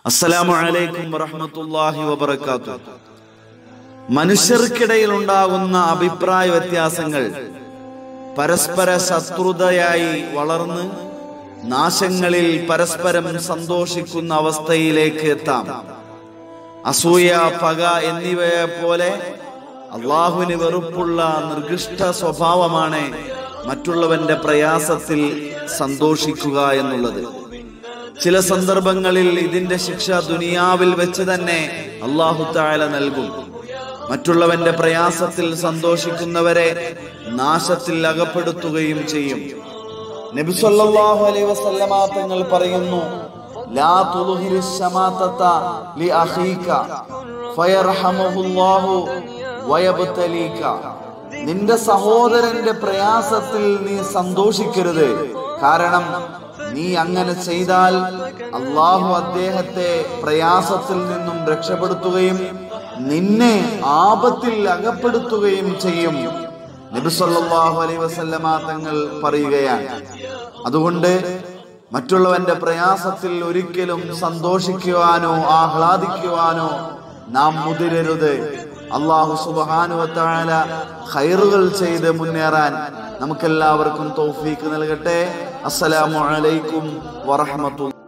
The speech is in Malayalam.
അസ്സലാമു അലൈക്കും വറഹ്മത്തുള്ളാഹി വബറകാത്തു മനുഷ്യർക്കിടയിൽ ഉണ്ടാകുന്ന അഭിപ്രായ വ്യത്യാസങ്ങൾ പരസ്പര ശത്രുതയായി വളർന്ന് നാശങ്ങളിൽ പരസ്പരം സന്തോഷിക്കുന്ന അവസ്ഥയിലേക്ക് എത്താം അസൂയ പക എന്നിവയെ പോലെ അള്ളാഹുവിന് വെറുപ്പുള്ള നിർഗിഷ്ട സ്വഭാവമാണ് മറ്റുള്ളവന്റെ പ്രയാസത്തിൽ സന്തോഷിക്കുക എന്നുള്ളത് ചില സന്ദർഭങ്ങളിൽ ഇതിന്റെ ശിക്ഷ ദുനിയാവിൽ വെച്ച് തന്നെ അള്ളാഹു താല നൽകും മറ്റുള്ളവന്റെ പ്രയാസത്തിൽ സന്തോഷിക്കുന്നവരെ നാശത്തിൽ അകപ്പെടുത്തുകയും ചെയ്യും നബി സല്ലല്ലാഹു അലൈഹി വസല്ലമ തങ്ങൾ പറയുന്നു ലാ തുൽഹിരി ശമാതത ലി അഖീക ഫയർഹമുഹുല്ലാഹു വയബ്തലീക നിന്റെ സഹോദരന്റെ പ്രയാസത്തിൽ നീ സന്തോഷിക്കരുത് കാരണം നീ അങ്ങനെ ചെയ്താൽ അള്ളാഹു അദ്ദേഹത്തെ പ്രയാസത്തിൽ നിന്നും രക്ഷപ്പെടുത്തുകയും നിന്നെ ആപത്തിൽ അകപ്പെടുത്തുകയും ചെയ്യും നബിസല്ലാഹു അലൈ വസല്ലമ തങ്ങൾ പറയുകയാണ് അതുകൊണ്ട് മറ്റുള്ളവന്റെ പ്രയാസത്തിൽ ഒരിക്കലും സന്തോഷിക്കുവാനോ ആഹ്ലാദിക്കുവാനോ നാം മുതിരരുത് അള്ളാഹു സുബാനുവത്താല ഖൈറുകൾ ചെയ്ത് മുന്നേറാൻ നമുക്കെല്ലാവർക്കും തൗഫീക്ക് നൽകട്ടെ അസ്സലാമു അലൈക്കും വറഹ്മത്തുള്ളാഹി